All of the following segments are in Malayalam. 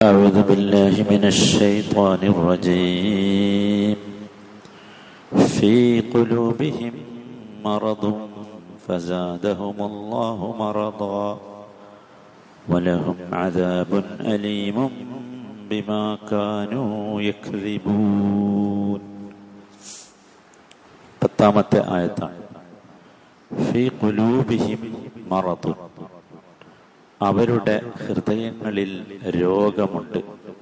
أعوذ بالله من الشيطان الرجيم في قلوبهم مرض فزادهم الله مرضا ولهم عذاب أليم بما كانوا يكذبون പത്താമത്തെ ആയത്താണ് ഫി കുലൂബിഹിം മറദുൻ അവരുടെ ഹൃദയങ്ങളിൽ രോഗമുണ്ട്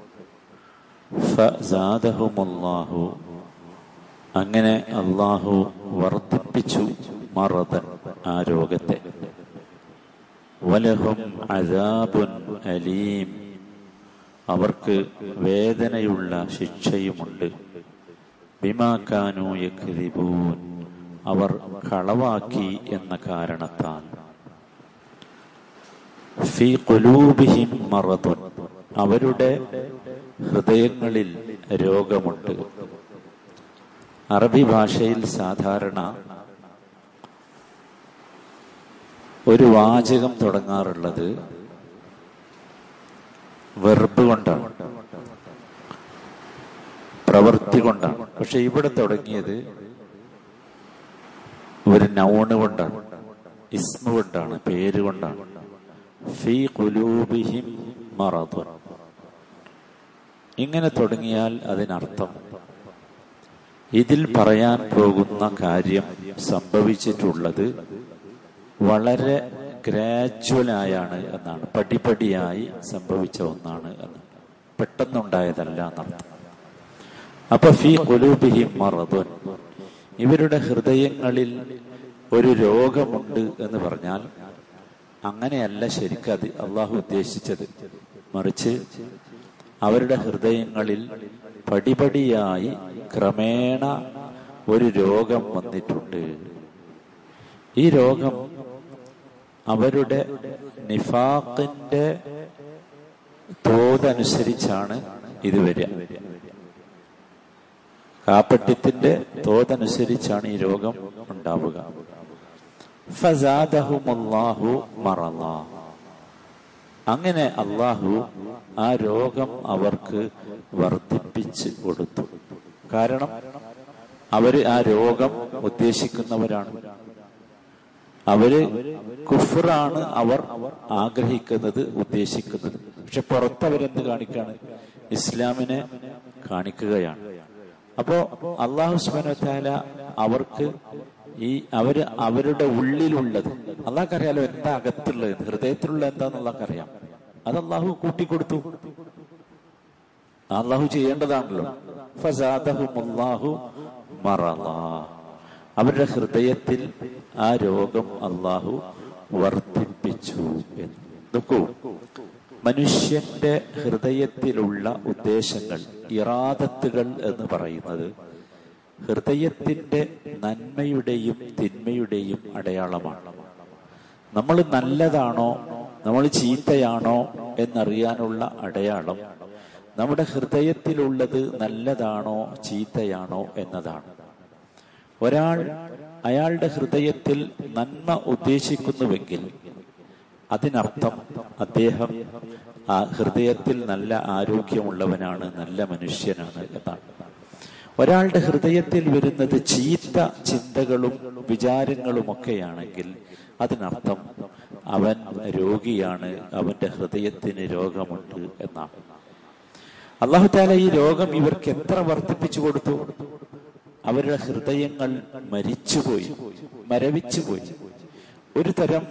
ഫസാദഹുമുല്ലാഹു അങ്ങനെ അള്ളാഹു വർദ്ധിപ്പിച്ചു മറദൻ ആ രോഗത്തെ വലഹും അജാബുൻ അലീം അവർക്ക് വേദനയുള്ള ശിക്ഷയുമുണ്ട് ബിമാക്കാനു യക്രിബൂൻ അവർ കളവാക്കി എന്ന കാരണത്താൽ ഫി ഖുലൂബിഹിം മറദുൻ അവരുടെ ഹൃദയങ്ങളിൽ രോഗമുണ്ട് അറബി ഭാഷയിൽ സാധാരണ ഒരു വാചകം തുടങ്ങാറുള്ളത് വെർബ് കൊണ്ടാണ് പ്രവൃത്തി കൊണ്ടാണ് പക്ഷെ ഇവിടെ തുടങ്ങിയത് ഒരു നൗണ് കൊണ്ടാണ് ഇസ്മ കൊണ്ടാണ് പേര് കൊണ്ടാണ് ഫി കുലൂബിഹിം മറദുൻ ഇങ്ങനെ തുടങ്ങിയാൽ അതിനർത്ഥം ഇതിൽ പറയാൻ പോകുന്ന കാര്യം സംഭവിച്ചിട്ടുള്ളത് വളരെ ഗ്രാജുവലായാണ് എന്നാണ് പടിപടിയായി സംഭവിച്ച ഒന്നാണ് എന്ന് പെട്ടെന്നുണ്ടായതല്ല എന്നർത്ഥം അപ്പൊ ഫി കുലൂബിഹിം മറദുൻ ഇവരുടെ ഹൃദയങ്ങളിൽ ഒരു രോഗമുണ്ട് എന്ന് പറഞ്ഞാൽ അങ്ങനെയല്ല ശരിക്കും അത് അള്ളാഹു ഉദ്ദേശിച്ചത് മറിച്ച് അവരുടെ ഹൃദയങ്ങളിൽ പടിപടിയായി ക്രമേണ ഒരു രോഗം വന്നിട്ടുണ്ട് ഈ രോഗം അവരുടെ നിഫാഖിന്റെ തോതനുസരിച്ചാണ് ഇത് വരിക കാപ്പട്യത്തിന്റെ തോതനുസരിച്ചാണ് ഈ രോഗം ഉണ്ടാവുക ഫസാദഹുമുല്ലാഹു മറന്ന അങ്ങനെ അള്ളാഹു ആ രോഗം അവർക്ക് വർദ്ധിപ്പിച്ച് കൊടുത്തു കാരണം അവര് ആ രോഗം ഉദ്ദേശിക്കുന്നവരാണ് അവര് കുഫറാണ് അവർ ആഗ്രഹിക്കുന്നത് ഉദ്ദേശിക്കുന്നത് പക്ഷെ പുറത്തവരെന്ത് കാണിക്കാണ് ഇസ്ലാമിനെ കാണിക്കുകയാണ് അപ്പോ അള്ളാഹു സുബാന അവർക്ക് ഈ അവര് അവരുടെ ഉള്ളിലുള്ളത് അള്ളാഹ്ക്കറിയാലോ എന്താ അകത്തുള്ളത് ഹൃദയത്തിലുള്ള എന്താന്നുള്ളറിയാം അത് അള്ളാഹു കൂട്ടിക്കൊടുത്തു അള്ളാഹു ചെയ്യേണ്ടതാണല്ലോ ഫസാദഹുമുല്ലാഹു മറലാ അവരുടെ ഹൃദയത്തിൽ ആ രോഗം അള്ളാഹു വർദ്ധിപ്പിച്ചു എന്ന് നോക്കൂ മനുഷ്യന്റെ ഹൃദയത്തിലുള്ള ഉദ്ദേശങ്ങൾ ഇറാദത്തുകൾ എന്ന് പറയുന്നത് ഹൃദയത്തിന്റെ നന്മയുടെയും തിന്മയുടെയും അടയാളമാണ് നമ്മൾ നല്ലതാണോ നമ്മൾ ചീത്തയാണോ എന്നറിയാനുള്ള അടയാളം നമ്മുടെ ഹൃദയത്തിലുള്ളത് നല്ലതാണോ ചീത്തയാണോ എന്നതാണ് ഒരാൾ അയാളുടെ ഹൃദയത്തിൽ നന്മ ഉദ്ദേശിക്കുന്നുവെങ്കിൽ അതിനർത്ഥം അദ്ദേഹം ആ ഹൃദയത്തിൽ നല്ല ആരോഗ്യമുള്ളവനാണ് നല്ല മനുഷ്യനാണ് എന്നാണ് ഒരാളുടെ ഹൃദയത്തിൽ വരുന്നത് ചീത്ത ചിന്തകളും വിചാരങ്ങളുമൊക്കെയാണെങ്കിൽ അതിനർത്ഥം അവൻ രോഗിയാണ് അവന്റെ ഹൃദയത്തിന് രോഗമുണ്ട് എന്നാണ് അള്ളാഹു താല ഈ രോഗം ഇവർക്ക് എത്ര വർദ്ധിപ്പിച്ചു കൊടുത്തു അവരുടെ ഹൃദയങ്ങൾ മരിച്ചുപോയി മരവിച്ചുപോയി ഒരു തരം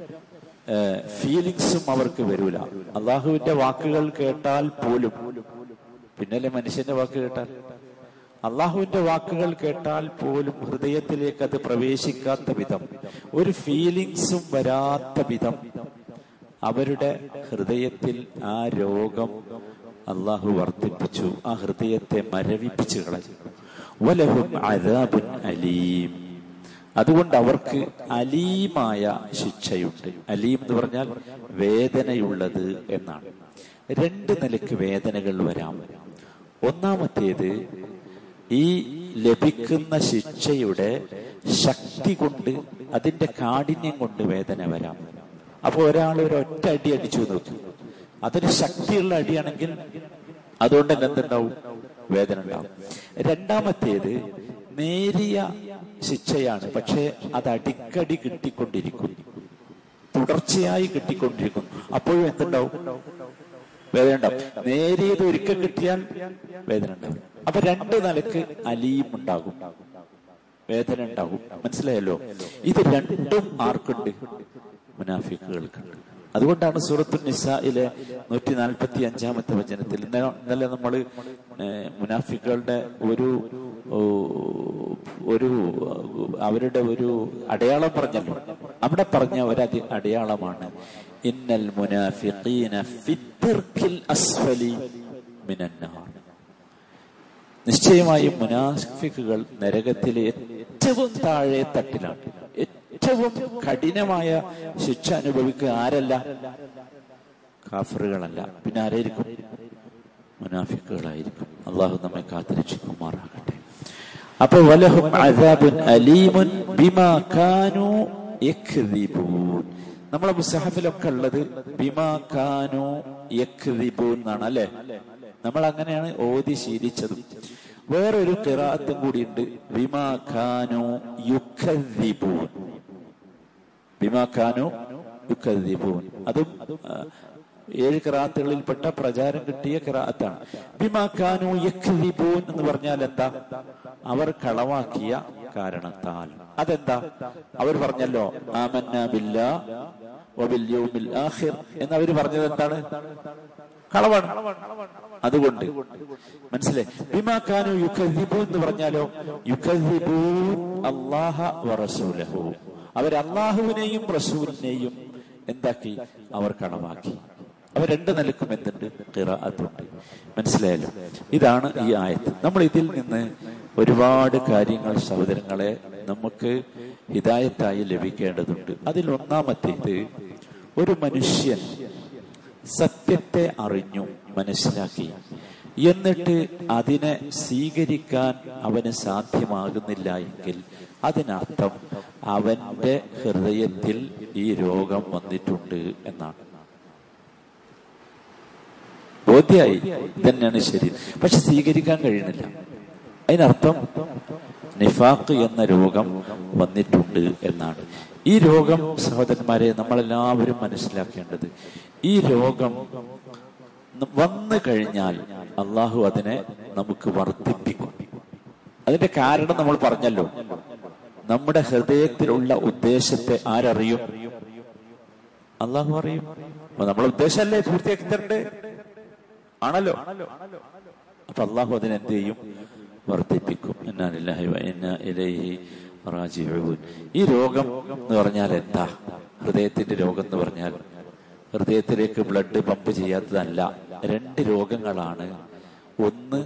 ഫീലിങ്സും അവർക്ക് വരൂല അള്ളാഹുവിന്റെ വാക്കുകൾ കേട്ടാൽ പോലും പിന്നല്ലേ മനുഷ്യന്റെ വാക്ക് കേട്ടാൽ അള്ളാഹുവിന്റെ വാക്കുകൾ കേട്ടാൽ പോലും ഹൃദയത്തിലേക്ക് അത് പ്രവേശിക്കാത്ത വിധം ഒരു ഫീലിങ്സും വരാത്ത വിധം അവരുടെ ഹൃദയത്തിൽ ആ രോഗം അള്ളാഹു വർദ്ധിപ്പിച്ചു ആ ഹൃദയത്തെ മരവിപ്പിച്ചു കളഞ്ഞു വലഹും അദാബുൻ അലീം അതുകൊണ്ട് അവർക്ക് അലീമായ ശിക്ഷയുണ്ട് അലീം എന്ന് പറഞ്ഞാൽ വേദനയുള്ളത് എന്നാണ് രണ്ട് നിലക്ക് വേദനകൾ വരാം ഒന്നാമത്തേത് ഈ ലഭിക്കുന്ന ശിക്ഷയുടെ ശക്തി കൊണ്ട് അതിന്റെ കാഠിന്യം കൊണ്ട് വേദന വരാം അപ്പൊ ഒരാൾ ഒരു ഒറ്റ അടി അടിച്ചു നോക്കി അതൊരു ശക്തിയുള്ള അടിയാണെങ്കിൽ അതുകൊണ്ട് തന്നെ എന്തുണ്ടാവും വേദന ഉണ്ടാവും രണ്ടാമത്തേത് നേരിയ ശിക്ഷയാണ് പക്ഷേ അത് അടിക്കടി കിട്ടിക്കൊണ്ടിരിക്കും തുടർച്ചയായി കിട്ടിക്കൊണ്ടിരിക്കും അപ്പോഴും എന്തുണ്ടാവും വേദന ഉണ്ടാവും നേരിയത് ഒരിക്കൽ കിട്ടിയാൽ വേദന ഉണ്ടാവും അപ്പൊ രണ്ട് നിലക്ക് അലിയും ഉണ്ടാകും വേദന ഉണ്ടാകും മനസ്സിലായല്ലോ ഇത് രണ്ടും ആർക്കുണ്ട് മുനാഫിക്കുകൾക്കുണ്ട് അതുകൊണ്ടാണ് സൂറത്തു നിസായിലെ നൂറ്റി നാൽപ്പത്തി അഞ്ചാമത്തെ വചനത്തിൽ ഇന്നലെ ഇന്നലെ നമ്മൾ മുനാഫിക്കുകളുടെ ഒരു ഓ, ഒരു അവരുടെ ഒരു അടയാളം പറഞ്ഞല്ലോ അവിടെ പറഞ്ഞ ഒരു അതി അടയാളമാണ് ഇന്നൽ മുനാഫിഖീന ഫിദ്ദർക്കിൽ അസ്ഫലി മിനന്നാർ നിശ്ചയമായും മുനാഫിക്കുകൾ നരകത്തിലെ ഏറ്റവും താഴെ തട്ടിലാണ് ഏറ്റവും കഠിനമായ ശിക്ഷ അനുഭവിക്കുക ആരല്ല കാഫറുകളല്ല പിന്നെ ആരായിരിക്കും മുനാഫിക്കുകളായിരിക്കും അള്ളാഹു നമ്മെ കാത്തിരക്ഷിക്കുമാറാകട്ടെ അപ്പൊ വലഹും അദാബുൻ അലീമുൻ ബിമാ കാനു യക്ദിബൂൻ നമ്മളെ മുസഹഫിലൊക്കെ ഉള്ളത് ബിമാ കാനു യക്ദിബൂൻ എന്നാണ് അല്ലെ നമ്മൾ അങ്ങനെയാണ് ഓതി ശീലിച്ചതും വേറൊരു കിറാത്തും കൂടിയുണ്ട് ബിമാ കാനു യുക്കദ്ദിബൂൻ ബിമാ കാനു യുക്കദ്ദിബൂൻ അതും ആ, ഏഴ് കിറാത്തുകളിൽപ്പെട്ട പ്രചാരം കിട്ടിയ കിറാത്താണ് ബിമാ കാനു യക്ദിബൂൻ എന്ന് പറഞ്ഞാൽ എന്താ അവർ കളവാക്കിയ കാരണത്താൽ അതെന്താ അവർ പറഞ്ഞല്ലോ ആമന്ന ബില്ലാ വബിൽ യൗമിൽ ആഖിർ എന്ന് അവർ പറഞ്ഞത് എന്താണ് കളവാണ് അതുകൊണ്ട് മനസ്സിലായി ബിമാക്കാനു യുക്കദ്ദിബു എന്ന് പറഞ്ഞാലോ യുക്കദ്ദിബൂ അല്ലാഹ വറസൂലഹു അവർ അള്ളാഹുവിനെയും റസൂലിനെയും എന്താക്കി അവർ കളവാക്കി അവർ രണ്ട് നിലക്കും എന്തുണ്ട് ഖിറാഅത്തുണ്ട് മനസ്സിലായല്ലോ ഇതാണ് ഈ ആയത്ത് നമ്മൾ ഇതിൽ നിന്ന് ഒരുപാട് കാര്യങ്ങൾ സഹോദരങ്ങളെ നമുക്ക് ഹിദായത്തായി ലഭിക്കേണ്ടതുണ്ട് അതിൽ ഒന്നാമത്തേത് ഒരു മനുഷ്യൻ സത്യത്തെ അറിഞ്ഞു മനസ്സിലാക്കി എന്നിട്ട് അതിനെ സ്വീകരിക്കാൻ അവന് സാധ്യമാകുന്നില്ല എങ്കിൽ അതിനർത്ഥം അവന്റെ ഹൃദയത്തിൽ ഈ രോഗം വന്നിട്ടുണ്ട് എന്നാണ് ബോധ്യായി ഇതന്നെയാണ് ശരി പക്ഷെ സ്വീകരിക്കാൻ കഴിയുന്നില്ല അതിനർത്ഥം നിഫാഖ് എന്ന രോഗം വന്നിട്ടുണ്ട് എന്നാണ് ഈ രോഗം സഹോദരന്മാരെ നമ്മളെല്ലാവരും മനസ്സിലാക്കേണ്ടത് ഈ രോഗം ന- വന്നു കഴിഞ്ഞാൽ അള്ളാഹു അതിനെ നമുക്ക് വർദ്ധിപ്പിക്കും അതിന്റെ കാരണം നമ്മൾ പറഞ്ഞല്ലോ നമ്മുടെ ഹൃദയത്തിലുള്ള ഉദ്ദേശത്തെ ആരറിയും അള്ളാഹു അറിയും അപ്പൊ നമ്മളെ ഉദ്ദേശമല്ലേ പൂർത്തിയാക്കി തരണ്ടേ ആണല്ലോ അപ്പൊ അള്ളാഹു അതിനെന്ത് ചെയ്യും വർദ്ധിപ്പിക്കും എന്നാ ലില്ലാഹി വ ഇന്നാ ഇലൈഹി റാജിഊൻ ഈ രോഗം എന്ന് പറഞ്ഞാൽ എന്താ ഹൃദയത്തിന്റെ രോഗം എന്ന് പറഞ്ഞാൽ ഹൃദയത്തിലേക്ക് ബ്ലഡ് പമ്പ് ചെയ്യാത്തതല്ല രണ്ട് രോഗങ്ങളാണ് ഒന്ന്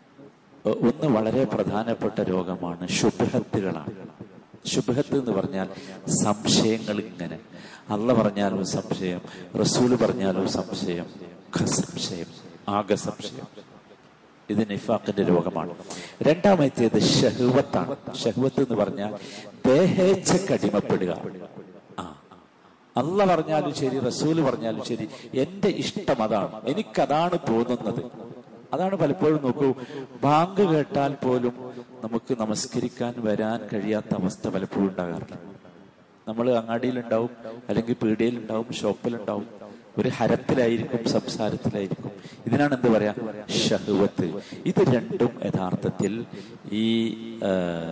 ഒന്ന് വളരെ പ്രധാനപ്പെട്ട രോഗമാണ് ശുഭഹത്തുകളാണ് ശുഭഹത്ത് എന്ന് പറഞ്ഞാൽ സംശയങ്ങൾ ഇങ്ങനെ അള്ള പറഞ്ഞാലും സംശയം റസൂല് പറഞ്ഞാലും സംശയം ഒക്കെ സംശയം ആകെ സംശയം ഇത് നിഫാഖിന്റെ രോഗമാണ് രണ്ടാമത്തേത് ഷഹുവത്താണ് ഷഹുവത്ത് എന്ന് പറഞ്ഞാൽ ദേഹേച്ഛക്ക് അടിമപ്പെടുക ആ അല്ല പറഞ്ഞാലും ശരി റസൂല് പറഞ്ഞാലും ശരി എന്റെ ഇഷ്ടം അതാണ് എനിക്കതാണ് തോന്നുന്നത് അതാണ് പലപ്പോഴും നോക്കൂ ബാങ്ക് കേട്ടാൽ പോലും നമുക്ക് നമസ്കരിക്കാൻ വരാൻ കഴിയാത്ത അവസ്ഥ പലപ്പോഴും ഉണ്ടാകാറുണ്ട് നമ്മൾ അങ്ങാടിയിലുണ്ടാവും അല്ലെങ്കിൽ പീടികയിലുണ്ടാവും ഷോപ്പിലുണ്ടാവും ഒരു ഹരത്തിലായിരിക്കും സംസാരത്തിലായിരിക്കും ഇതിനാണ് എന്ത് പറയാ ഷഹുവത്ത് ഇത് രണ്ടും യഥാർത്ഥത്തിൽ ഈ ആ,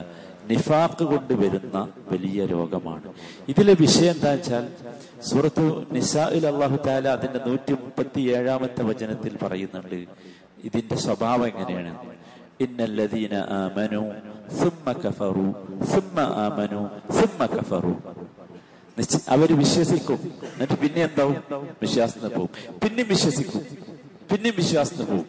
നിഫാഖ് കൊണ്ട് വരുന്ന വലിയ രോഗമാണ് ഇതിലെ വിഷയം എന്താ വെച്ചാൽ സൂറത്തു നിസായിൽ അള്ളാഹു താല അതിന്റെ നൂറ്റി മുപ്പത്തി ഏഴാമത്തെ വചനത്തിൽ പറയുന്നുണ്ട് ഇതിന്റെ സ്വഭാവം എങ്ങനെയാണ് ഇന്നല്ലദീന ആമനു ثم كفروا ثم آمنوا ثم كفروا നിശ്ച- അവര് വിശ്വസിക്കും എന്നിട്ട് പിന്നെ എന്താവും വിശ്വാസത്തിന് പോവും പിന്നെയും വിശ്വസിക്കും പിന്നെയും വിശ്വാസത്തിന് പോവും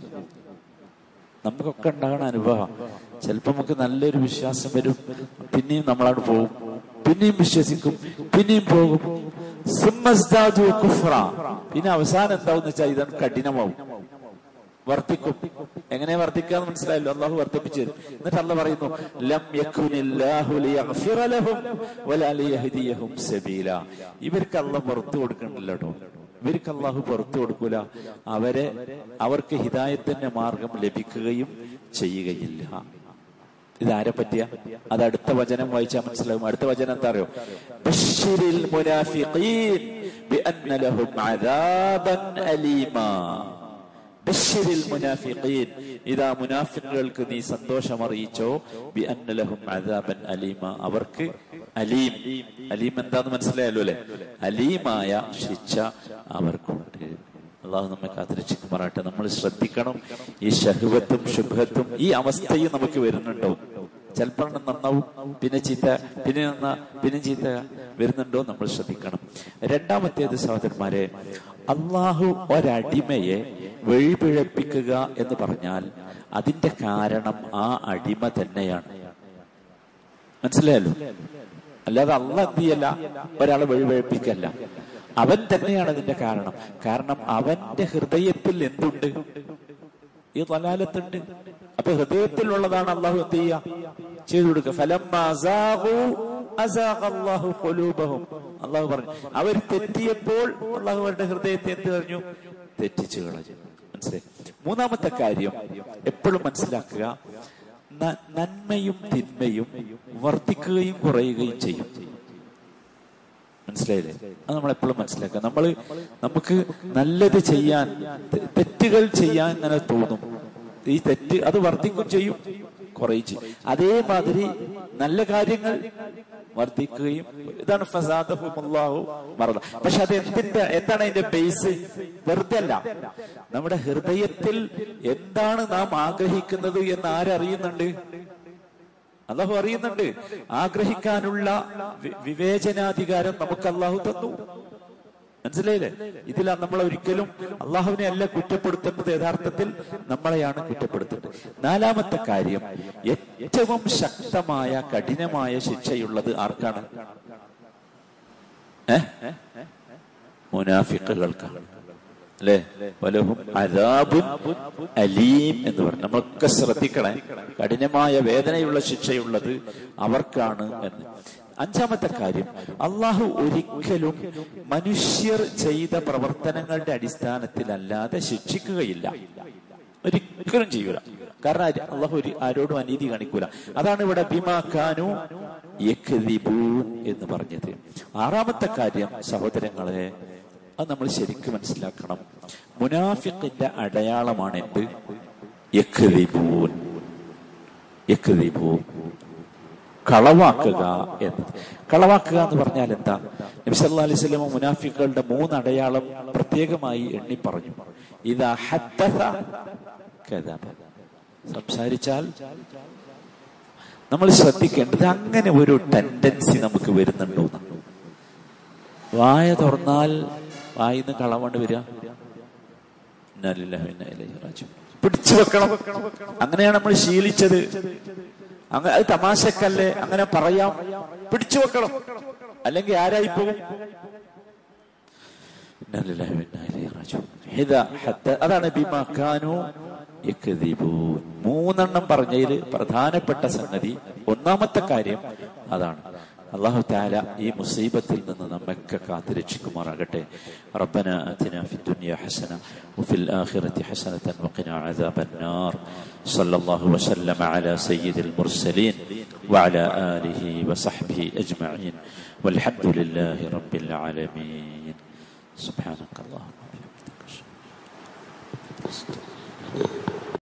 നമുക്കൊക്കെ ഉണ്ടാകണ അനുഭവം ചിലപ്പോ നമുക്ക് നല്ലൊരു വിശ്വാസം വരും പിന്നെയും നമ്മളവിടെ പോകും പിന്നെയും വിശ്വസിക്കും പിന്നെയും പോകും സുമ്മസ്ദാദു കുഫ്ര. പിന്നെ അവസാനം എന്താവും വെച്ചാൽ ഇതാണ് കഠിനമാവും വർദ്ധിക്കും എങ്ങനെ വർദ്ധിക്കാന്ന് മനസ്സിലായല്ലോ അള്ളാഹു വർദ്ധിപ്പിച്ചു തരും എന്നിട്ട് അല്ല പറയുന്നു ലം യകുനില്ലാഹു ലിയഗ്ഫിറ ലഹും വലാ ലിയഹ്ദിയഹും സബീല ഇവർക്ക് അല്ല പുറത്തു കൊടുക്കണില്ല കേട്ടോ ഇവർക്ക് അള്ളാഹു പുറത്തു കൊടുക്കൂല അവരെ അവർക്ക് ഹിദായത്തിന്റെ മാർഗം ലഭിക്കുകയും ചെയ്യുകയില്ല ഇതാരെ പറ്റിയ അത് അടുത്ത വചനം വായിച്ചാൽ മനസ്സിലാവും അടുത്ത വചനം എന്താ അറിയോ ബശ്ശിരിൽ മുനാഫിഖീൻ ബിഅന്ന ലഹും അദാബൻ അലീമാ ബശ്ശിരിൽ മുനാഫിഖീൻ ഇതാ മുനാഫിഖുകൾക്ക് നീ സന്തോഷം അറിയിച്ചോ ബിഅന്ന ലഹും അദാബൻ അലീമ അവർക്ക് അലീം അലീം എന്താന്ന് മനസ്സിലായല്ലോ അല്ലെ അലീമായ ശിക്ഷ അവർക്കുണ്ട് അള്ളാഹു നമ്മെ കാത്തിരക്ഷിക്കുമാറാട്ടെ നമ്മൾ ശ്രദ്ധിക്കണം ഈ ഷഹുവത്തും ശുഭത്തും ഈ അവസ്ഥയും നമുക്ക് വരുന്നുണ്ടോ ചിലപ്പോൾ നന്നാവും പിന്നെ ചീത്ത പിന്നെ നന്ന പിന്നെ ചീത്ത വരുന്നുണ്ടോ നമ്മൾ ശ്രദ്ധിക്കണം രണ്ടാമത്തേത് സഹോദരന്മാരെ അള്ളാഹു ഒരടിമയെ വഴിപിഴപ്പിക്കുക എന്ന് പറഞ്ഞാൽ അതിന്റെ കാരണം ആ അടിമ തന്നെയാണ് മനസ്സിലായല്ലോ അല്ലാതെ അള്ള എന്ത് ചെയ്യല്ല ഒരാളെ വഴിപഴപ്പിക്കല്ല അവൻ തന്നെയാണ് അതിന്റെ കാരണം കാരണം അവന്റെ ഹൃദയത്തിൽ എന്തുണ്ട് ഈ തലാലത്തുണ്ട് അപ്പൊ ഹൃദയത്തിലുള്ളതാണ് അള്ളാഹു എന്ത് ചെയ്യുക ചെയ്തു കൊടുക്കുക ഫലം അള്ളാഹു പറഞ്ഞു അവർ തെറ്റിയപ്പോൾ അള്ളാഹു അവരുടെ ഹൃദയത്തെ എന്ത് പറഞ്ഞു തെറ്റിച്ചു കളഞ്ഞു മനസ്സിലായി മൂന്നാമത്തെ കാര്യം എപ്പോഴും മനസ്സിലാക്കുക ന- നന്മയും തിന്മയും വർദ്ധിക്കുകയും കുറയുകയും ചെയ്യും മനസ്സിലായില്ലേ അത് നമ്മൾ എപ്പോഴും മനസ്സിലാക്കുക നമ്മൾ നമുക്ക് നല്ലത് ചെയ്യാൻ തെ- തെറ്റുകൾ ചെയ്യാൻ ഇങ്ങനെ തോന്നും ഈ തെറ്റ് അത് വർദ്ധിക്കും ചെയ്യും കുറയും ചെയ്യും അതേമാതിരി നല്ല കാര്യങ്ങൾ വർദ്ധിക്കുകയും ഇതാണ് ഫസാദഹുമുല്ലാഹു മറന്ന പക്ഷെ അത് എന്തിന്റെ എന്താണ് അതിന്റെ ബേസ് വെറുതെ അല്ല നമ്മുടെ ഹൃദയത്തിൽ എന്താണ് നാം ആഗ്രഹിക്കുന്നത് എന്ന് ആരറിയുന്നുണ്ട് അള്ളാഹു അറിയുന്നുണ്ട് ആഗ്രഹിക്കാനുള്ള വി- വിവേചനാധികാരം നമുക്ക് അള്ളാഹു തന്നു മനസ്സിലായില്ലേ ഇതിൽ നമ്മൾ ഒരിക്കലും അള്ളാഹുവിനെ അല്ല കുറ്റപ്പെടുത്തേണ്ടത് യഥാർത്ഥത്തിൽ നമ്മളെയാണ് കുറ്റപ്പെടുത്തേണ്ടത് നാലാമത്തെ കാര്യം ഏറ്റവും ശക്തമായ കഠിനമായ ശിക്ഷയുള്ളത് ആർക്കാണ് ഏ മുനാഫിക്കുകൾക്കാണ് അല്ലേ വലഹും അരാബുൻ അലീം എന്ന് പറഞ്ഞു നമ്മളൊക്കെ ശ്രദ്ധിക്കണേ കഠിനമായ വേദനയുള്ള ശിക്ഷയുള്ളത് അവർക്കാണ് എന്ന് അഞ്ചാമത്തെ കാര്യം അള്ളാഹു ഒരിക്കലും മനുഷ്യർ ചെയ്ത പ്രവർത്തനങ്ങളുടെ അടിസ്ഥാനത്തിലല്ലാതെ ശിക്ഷിക്കുകയില്ല ഒരിക്കലും ചെയ്യൂല കാരണം ആര് അള്ളാഹു ഒരു ആരോടും അനീതി കാണിക്കൂല അതാണ് ഇവിടെ ബിമാക്കാനു യക്ദിബൂൻ എന്ന് പറഞ്ഞത് ആറാമത്തെ കാര്യം സഹോദരങ്ങളെ അത് നമ്മൾ ശരിക്കും മനസ്സിലാക്കണം മുനാഫിഖിന്റെ അടയാളമാണ് എന്ത് യക്ദിബൂൻ യക്ദിബൂൻ കളവാക്കുക എന്നത് കളവാക്കുക എന്ന് പറഞ്ഞാൽ എന്താ നബി സല്ലല്ലാഹു അലൈഹി വസല്ലം മുനാഫിക്കുകളുടെ മൂന്ന് അടയാളം പ്രത്യേകമായി എണ്ണി പറഞ്ഞു ഇതാ ഹദ്ദസ കദബ സംസാരിച്ചാൽ നമ്മൾ ശ്രദ്ധിക്കേണ്ടത് അങ്ങനെ ഒരു ടെൻഡൻസി നമുക്ക് വരുന്നുണ്ടോ എന്നാണ്. വായ തുറന്നാൽ വായിന്ന് കളവണ്ട് വരിക ഇന്നാ ലില്ലാഹി വ ഇന്നാ ഇലൈഹി റാജിഊൻ. പിടിച്ചു വെക്കണം അങ്ങനെയാണ് നമ്മൾ ശീലിച്ചത് അങ്ങ അത് തമാശക്കല്ലേ അങ്ങനെ പറയാം പിടിച്ചു വെക്കണം അല്ലെങ്കിൽ ആരായി പോകും ഇന്നാ ലില്ലാഹി വ ഇന്നാ ഇലൈഹി റാജിഊൻ. ഹിദാ ഹദ്ദ- അതാണ് ബിമാ കാനു യക്ദിബൂൻ. മൂന്നെണ്ണം പറഞ്ഞതിൽ പ്രധാനപ്പെട്ട സംഗതി ഒന്നാമത്തെ കാര്യം അതാണ് അള്ളാഹു താല ഈ മുസീബത്തിൽ നിന്ന് നമ്മയൊക്കെ കാത്തുരക്ഷിക്കുമാറാകട്ടെ റബ്ബന ആതിന ഫി ദുനിയ ഹസന وفي الآخرة حسنة وقنا عذاب النار صلى الله وسلم على سيد المرسلين وعلى آله وصحبه أجمعين والحمد لله رب العالمين سبحانك اللهم وبحمدك أشهد أن لا إله إلا أنت